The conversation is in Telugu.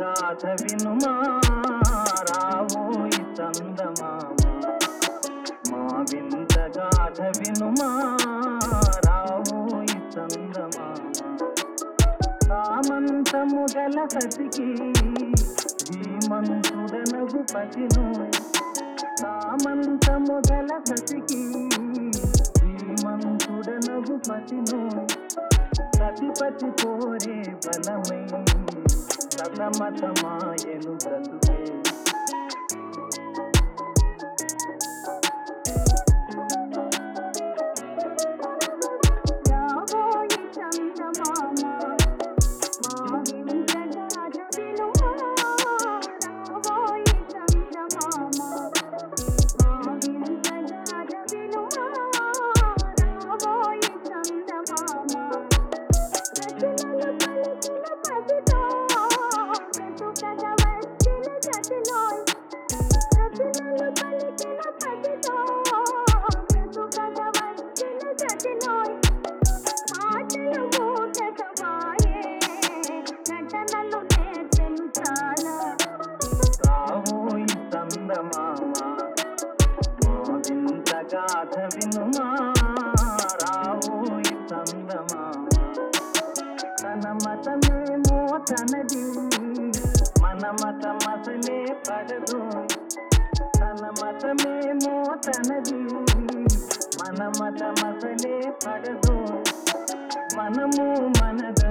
గాథ వినుమా రావోయి చందమామ మా వింత గాథ వినుమా రావోయి చందమామ సామంతము గల సతికి ధీమంతుడనగు పతిను సామంతము గల సతికి ధీమంతుడనగు పతిను సతిపతి కోరే బలమై సతమతమాయను బ్రతుకే రాబోయి చందమామ మా వింత గాథ వినుమా రాబోయి చందమామ మా వింత గాథ వినుమా రాబోయి చందమామ రచనలు పలికిన పదిలో బ్రతుకగ వచ్చిన గతిలోయ్ రచనలు పలికిన పదిలో బ్రతుకగ వచ్చిన గతిలోయ్ మాటలు మూటకమాయే నటనలు నేర్చెను చాలా రావోయి చందమామ మా వింత గాథ వినుమా రావోయి చందమామ తన మతమేమో తనది మన మతమసలే పడదు తన మతమేమో తనది మన మతమసలే పడదు మనము మనద